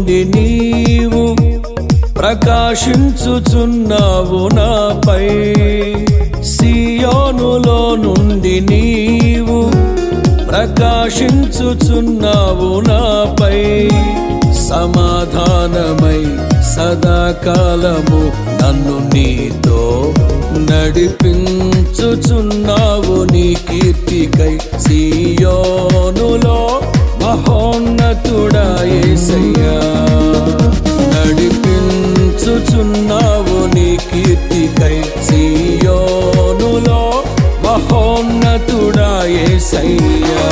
నుండి నీవు ప్రకాశించుచున్నావు నాపై సియోనులో నుండి నీవు ప్రకాశించుచున్నావు నాపై సమాధానమై సదాకాలము నన్ను నీతో నడిపించుచున్నావు నీ కీర్తికై సియోనులో మహోన్నతుడా యేసయ్యా నడిపించుచున్నావు నీ కీర్తికై సియోనులో మహోన్నతుడా యేసయ్యా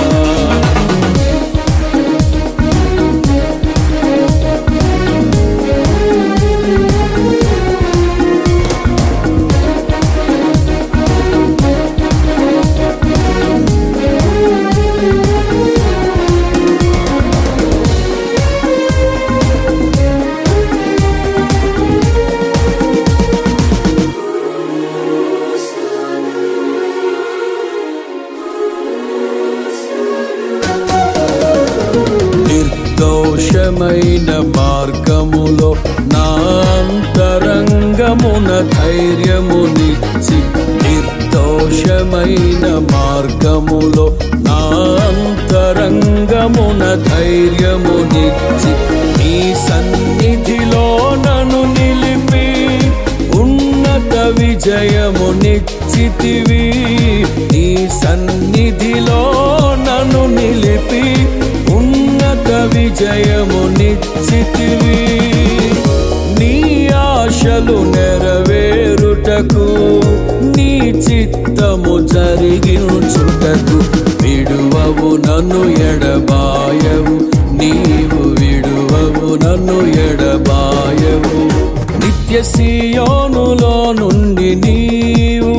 నిర్దోషమైన మార్గములో నా అంతరంగమున ధైర్యమునిచ్చి నిర్దోషమైన మార్గములో నా అంతరంగమున ధైర్యమునిచ్చి నీ సన్నిధిలో నన్ను నిలిపి ఉన్నత విజయమునిచ్చితివి నీ సన్నిధిలో నన్ను నిలిపి ఉన్నత విజయము నిశ్చితివి నీ ఆశలు నెరవేరుటకు నీ చిత్తము జరిగించుటకు విడువవు నన్ను ఎడబాయవు నీవు విడువవు నన్ను ఎడబాయవు నిత్య సియోనులో నుండి నీవు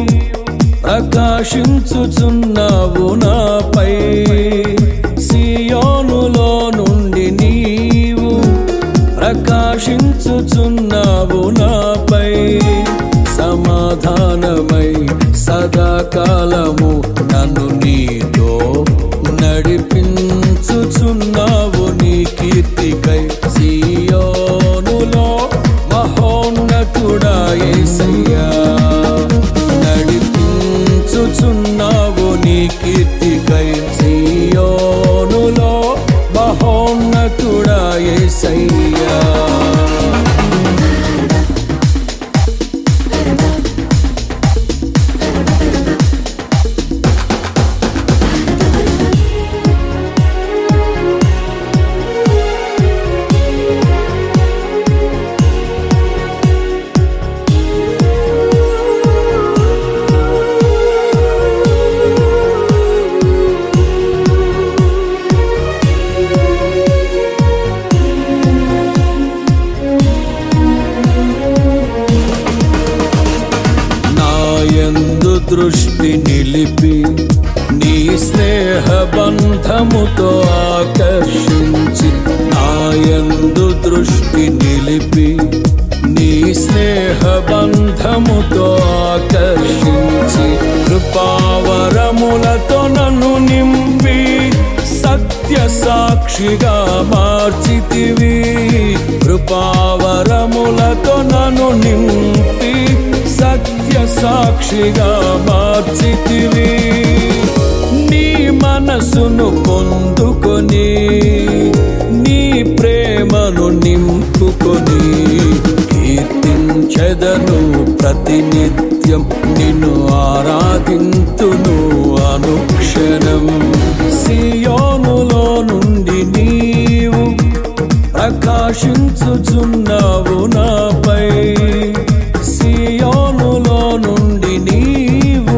ప్రకాశించుచున్నావు నాపై సియోనులో నుండి నీవు ప్రకాశించుచున్నావు నాపై సమాధానమై సదాకాలము నన్ను నీతో నడిపించుచున్నావు నీ కీర్తికై సియోనులో మహోన్నతుడా యేసయ్యా నడిపించుచున్నావు నీ కీర్తికై సియోనులో మహోన్నతుడా యేసయ్యా నాయందు దృష్టి నిలిపి నీ స్నేహ బంధముతో ఆకర్షించి నాయందు దృష్టి నిలిపి నీ స్నేహ బంధముతో ఆకర్షించి కృపావరములతో నన్ను నింపి సత్య సాక్షిగా మార్చితివి కృపావరములతో నన్ను నింపి సత్య సాక్షిగా మార్చితివి నీ మనసును పొందుకొని నీ ప్రేమను నింపుకొని కీర్తించెదను ప్రతినిత్యం నిన్ను ఆరాధింతును అనుక్షణం సియోనులో నుండి నీవు ప్రకాశించుచున్నావు నాపై సియోనులో నుండి నీవు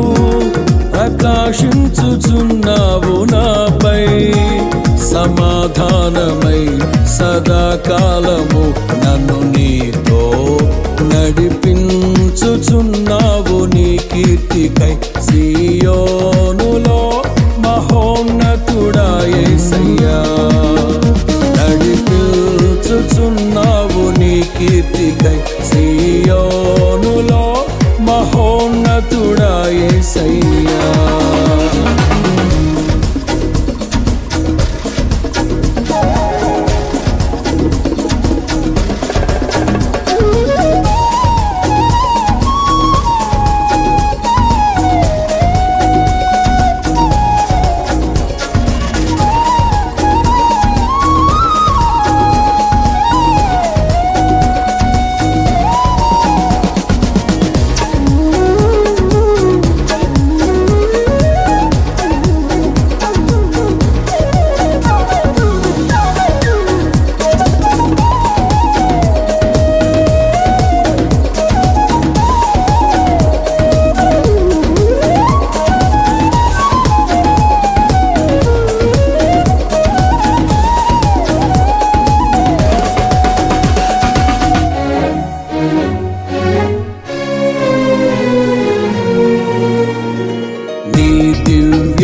ప్రకాశించుచున్నావు నాపై సమాధానమై సదాకాలము నన్ను నీతో నడిపించుచున్నావు నీ కీర్తికై సియోనులో మహోన్నతుడా యేసయ్యా నడిపించుచున్నావు నీ కీర్తికై సియోనులో మహోన్నతుడా యేసయ్యా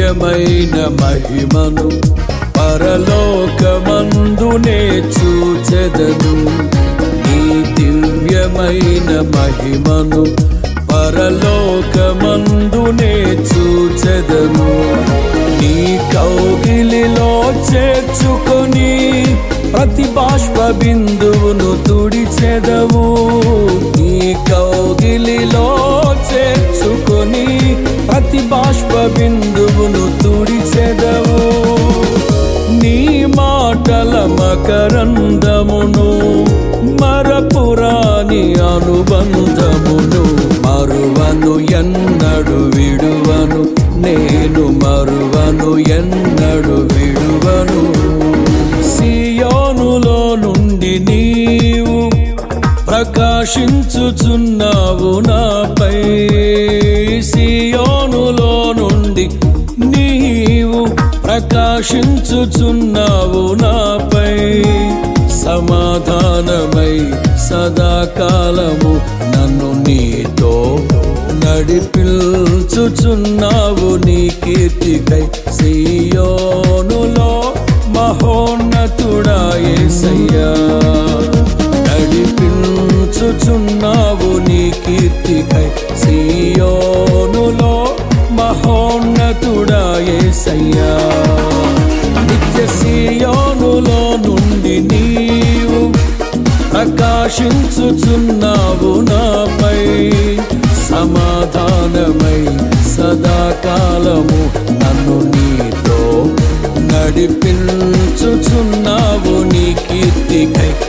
దివ్యమైన మహిమను పరలోకమందునే చూచెదను నీ దివ్యమైన మహిమను పరలోకమందునే చూచెదను నీ కౌగిలిలో చేర్చుకొని ప్రతి బాష్ప బిందువును తుడిచెదవు నీ కౌగిలిలో చేర్చుకొని ప్రతి బాష్ప బిందువును తుడిచెదవు నీ మాటల మకరందమును మరపురాని అనుబంధమును మరువను ఎన్నడు విడువను నేను మరువను ఎన్నడు విడువను సియోనులో నుండి నీవు ప్రకాశించుచున్నావు నాపై సియోనులో నుండి నీవు ప్రకాశించుచున్నావు నాపై సమాధానమై సదాకాలము నన్ను నీతో నడిపించుచున్నావు నీ కీర్తికై సియోనులో మహోన్నతుడా యేసయ్యా నడిపించుచున్నావు నీ కీర్తికై సియోనులో మహోన్నతుడా యేసయ్యా నిత్య సియోనులో నుండి నీవు ప్రకాశించుచున్నావు నాపై సమాధానమై సదాకాలము నన్ను నీతో నడిపించుచున్నావు నీ కీర్తికై